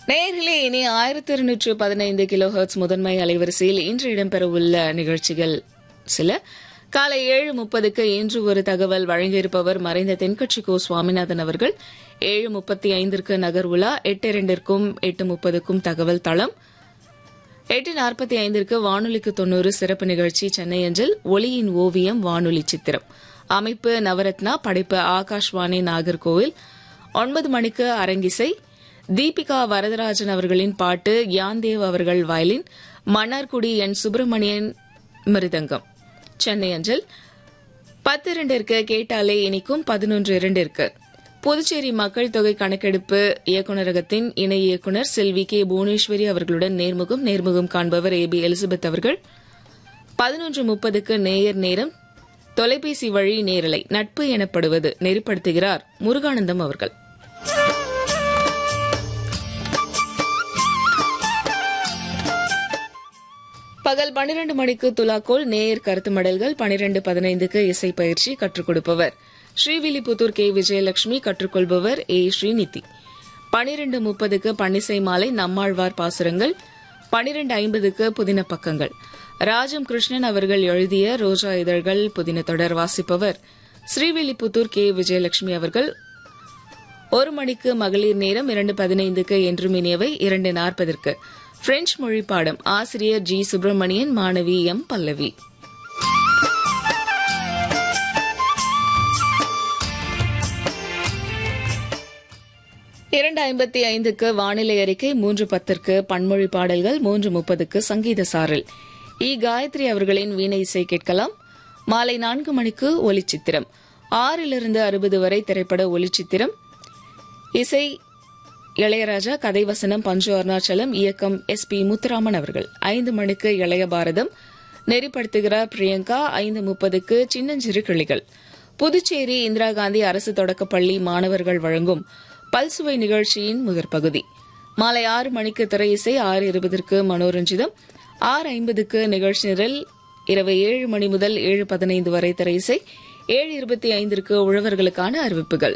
நேர்களே இனி ஆயிரத்தி இருநூற்று பதினைந்து கிலோ ஹெர்ட்ஸ் முதன்மை அலைவரிசையில் இன்று இடம்பெறவுள்ள நிகழ்ச்சிகள் சில காலை ஏழு முப்பதுக்கு இன்று ஒரு தகவல் வழங்கியிருப்பவர் மறைந்த தென்கட்சி கோ சுவாமிநாதன் அவர்கள் ஏழு முப்பத்தி ஐந்திற்கு நகர் உலா எட்டு இரண்டிற்கும் எட்டு முப்பதுக்கும் தகவல் தளம் எட்டு நாற்பத்தி ஐந்திற்கு வானொலிக்கு தொண்ணூறு சிறப்பு நிகழ்ச்சி சென்னை அஞ்சல் ஒளியின் ஓவியம் வானொலி சித்திரம் அமைப்பு நவரத்னா படைப்பு ஆகாஷ்வாணி நாகர்கோவில் ஒன்பது மணிக்கு அரங்கிசை தீபிகா வரதராஜன் அவர்களின் பாட்டு யாந்தேவ் அவர்கள் வயலின் மன்னார்குடி என் சுப்பிரமணியன் மிருதங்கம் சென்னை அஞ்சல் பத்து இரண்டிற்கு கேட்டாலே இனிக்கும் பதினொன்று இரண்டிற்கு புதுச்சேரி மக்கள் தொகை கணக்கெடுப்பு இயக்குநரகத்தின் இணை இயக்குநர் செல்வி கே புவனேஸ்வரி அவர்களுடன் நேர்முகம் நேர்முகம் காண்பவர் ஏ பி எலிசபெத் அவர்கள் பதினொன்று முப்பதுக்கு நேயர் நேரம் தொலைபேசி வழி நேரலை நட்பு எனப்படுவது நெறிப்படுத்துகிறார் முருகானந்தம் அவர்கள் பகல் பனிரண்டு மணிக்கு துலாக்கோல் நேயர் கருத்து மடல்கள் பனிரெண்டு பதினைந்துக்கு இசை பயிற்சி கற்றுக் கொடுப்பவர் ஸ்ரீவில்லிபுத்தூர் கே விஜயலட்சுமி கற்றுக்கொள்பவர் ஏ ஸ்ரீநிதி பனிரெண்டு முப்பதுக்கு பன்னிசை மாலை நம்மாழ்வார் பாசுரங்கள் பனிரெண்டு ஐம்பதுக்கு புதின பக்கங்கள் ராஜம் கிருஷ்ணன் அவர்கள் எழுதிய ரோஜா இதழ்கள் புதின தொடர் வாசிப்பவர் ஸ்ரீவில்லிபுத்தூர் கே விஜயலட்சுமி அவர்கள் ஒரு மணிக்கு மகளிர் நேரம் இரண்டு பதினைந்துக்கு என்றும் இனியவை இரண்டு நாற்பதற்கு பிரெஞ்சு மொழி பாடம் ஆசிரியர் ஜி சுப்பிரமணியன் மாணவி எம் பல்லவி இரண்டு ஐம்பத்தி ஐந்துக்கு வானிலை அறிக்கை மூன்று பத்திற்கு பன்மொழி பாடல்கள் மூன்று முப்பதுக்கு சங்கீத சாரல் இ காயத்ரி அவர்களின் வீணை இசை கேட்கலாம் மாலை நான்கு மணிக்கு ஒலிச்சித்திரம் ஆறிலிருந்து அறுபது வரை திரைப்பட ஒலிச்சித்திரம் இசை இளையராஜா கதை வசனம் பஞ்சு அருணாச்சலம் இயக்கம் எஸ் பி முத்துராமன் அவர்கள் ஐந்து மணிக்கு இளைய பாரதம் நெறிப்படுத்துகிறார் பிரியங்கா ஐந்து முப்பதுக்கு சின்னஞ்சிறு கிளிகள் புதுச்சேரி இந்திரா காந்தி அரசு தொடக்கப்பள்ளி மாணவர்கள் வழங்கும் பல்சுவை நிகழ்ச்சியின் முதற் பகுதி மாலை ஆறு மணிக்கு திரை இசை ஆறு இருபதற்கு மனோரஞ்சிதம் ஆறு ஐம்பதுக்கு நிகழ்ச்சி நிரல் இரவு ஏழு மணி முதல் ஏழு பதினைந்து வரை திரை இசை ஏழு இருபத்தி ஐந்திற்கு உழவர்களுக்கான அறிவிப்புகள்